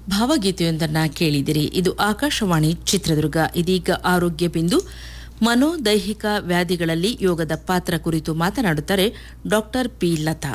ಭಾವಗೀತೆಯೊಂದನ್ನ ಕೇಳಿದಿರಿ ಇದು ಆಕಾಶವಾಣಿ ಚಿತ್ರದುರ್ಗ ಇದೀಗ ಆರೋಗ್ಯ ಬಿಂದು ಮನೋದೈಹಿಕ ವ್ಯಾಧಿಗಳಲ್ಲಿ ಯೋಗದ ಪಾತ್ರ ಕುರಿತು ಮಾತನಾಡುತ್ತಾರೆ ಡಾಕ್ಟರ್ ಪಿ ಲತಾ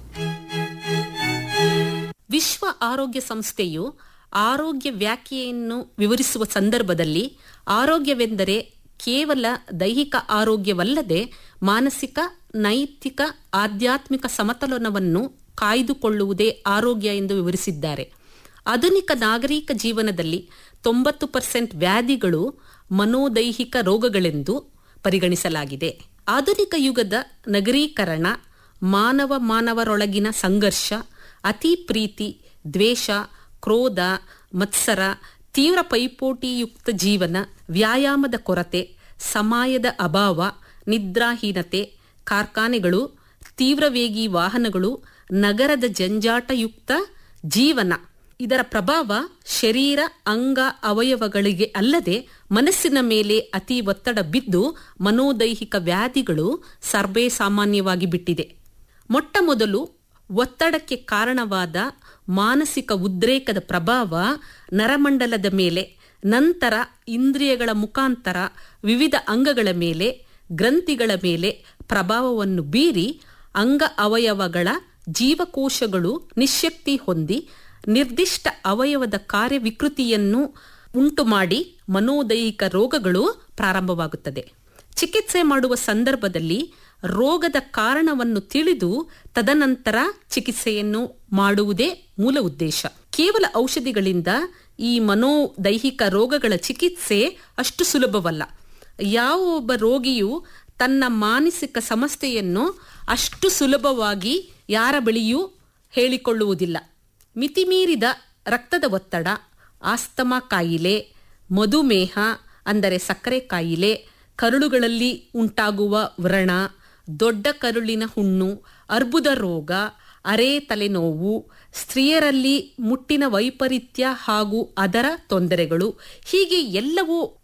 ವಿಶ್ವ ಆರೋಗ್ಯ ಸಂಸ್ಥೆಯು ಆರೋಗ್ಯ ವ್ಯಾಖ್ಯೆಯನ್ನು ವಿವರಿಸುವ ಸಂದರ್ಭದಲ್ಲಿ ಆರೋಗ್ಯವೆಂದರೆ ಕೇವಲ ದೈಹಿಕ ಆರೋಗ್ಯವಲ್ಲದೆ ಮಾನಸಿಕ ನೈತಿಕ ಆಧ್ಯಾತ್ಮಿಕ ಸಮತೋಲನವನ್ನು ಕಾಯ್ದುಕೊಳ್ಳುವುದೇ ಆರೋಗ್ಯ ಎಂದು ವಿವರಿಸಿದ್ದಾರೆ ಆಧುನಿಕ ನಾಗರಿಕ ಜೀವನದಲ್ಲಿ ತೊಂಬತ್ತು ಪರ್ಸೆಂಟ್ ವ್ಯಾಧಿಗಳು ಮನೋದೈಹಿಕ ರೋಗಗಳೆಂದು ಪರಿಗಣಿಸಲಾಗಿದೆ ಆಧುನಿಕ ಯುಗದ ನಗರೀಕರಣ ಮಾನವ ಮಾನವರೊಳಗಿನ ಸಂಘರ್ಷ ಅತಿ ಪ್ರೀತಿ ದ್ವೇಷ ಕ್ರೋಧ ಮತ್ಸರ ತೀವ್ರ ಪೈಪೋಟಿಯುಕ್ತ ಜೀವನ ವ್ಯಾಯಾಮದ ಕೊರತೆ ಸಮಯದ ಅಭಾವ ನಿದ್ರಾಹೀನತೆ ಕಾರ್ಖಾನೆಗಳು ತೀವ್ರವೇಗಿ ವಾಹನಗಳು ನಗರದ ಜಂಜಾಟಯುಕ್ತ ಜೀವನ ಇದರ ಪ್ರಭಾವ ಶರೀರ ಅಂಗ ಅವಯವಗಳಿಗೆ ಅಲ್ಲದೆ ಮನಸ್ಸಿನ ಮೇಲೆ ಅತಿ ಒತ್ತಡ ಬಿದ್ದು ಮನೋದೈಹಿಕ ವ್ಯಾಧಿಗಳು ಸರ್ವೇ ಸಾಮಾನ್ಯವಾಗಿ ಬಿಟ್ಟಿದೆ ಮೊಟ್ಟ ಮೊದಲು ಒತ್ತಡಕ್ಕೆ ಕಾರಣವಾದ ಮಾನಸಿಕ ಉದ್ರೇಕದ ಪ್ರಭಾವ ನರಮಂಡಲದ ಮೇಲೆ ನಂತರ ಇಂದ್ರಿಯಗಳ ಮುಖಾಂತರ ವಿವಿಧ ಅಂಗಗಳ ಮೇಲೆ ಗ್ರಂಥಿಗಳ ಮೇಲೆ ಪ್ರಭಾವವನ್ನು ಬೀರಿ ಅಂಗ ಅವಯವಗಳ ಜೀವಕೋಶಗಳು ನಿಶ್ಶಕ್ತಿ ಹೊಂದಿ ನಿರ್ದಿಷ್ಟ ಅವಯವದ ಕಾರ್ಯವಿಕೃತಿಯನ್ನು ಉಂಟು ಮಾಡಿ ಮನೋದೈಹಿಕ ರೋಗಗಳು ಪ್ರಾರಂಭವಾಗುತ್ತದೆ ಚಿಕಿತ್ಸೆ ಮಾಡುವ ಸಂದರ್ಭದಲ್ಲಿ ರೋಗದ ಕಾರಣವನ್ನು ತಿಳಿದು ತದನಂತರ ಚಿಕಿತ್ಸೆಯನ್ನು ಮಾಡುವುದೇ ಮೂಲ ಉದ್ದೇಶ ಕೇವಲ ಔಷಧಿಗಳಿಂದ ಈ ಮನೋದೈಹಿಕ ರೋಗಗಳ ಚಿಕಿತ್ಸೆ ಅಷ್ಟು ಸುಲಭವಲ್ಲ ಯಾವ ಒಬ್ಬ ರೋಗಿಯು ತನ್ನ ಮಾನಸಿಕ ಸಮಸ್ಯೆಯನ್ನು ಅಷ್ಟು ಸುಲಭವಾಗಿ ಯಾರ ಬಳಿಯೂ ಹೇಳಿಕೊಳ್ಳುವುದಿಲ್ಲ ಮಿತಿಮೀರಿದ ರಕ್ತದ ಒತ್ತಡ ಆಸ್ತಮಾ ಕಾಯಿಲೆ ಮಧುಮೇಹ ಅಂದರೆ ಸಕ್ಕರೆ ಕಾಯಿಲೆ ಕರುಳುಗಳಲ್ಲಿ ಉಂಟಾಗುವ ವ್ರಣ ದೊಡ್ಡ ಕರುಳಿನ ಹುಣ್ಣು ಅರ್ಬುದ ರೋಗ ಅರೆ ತಲೆನೋವು ಸ್ತ್ರೀಯರಲ್ಲಿ ಮುಟ್ಟಿನ ವೈಪರೀತ್ಯ ಹಾಗೂ ಅದರ ತೊಂದರೆಗಳು ಹೀಗೆ ಎಲ್ಲವೂ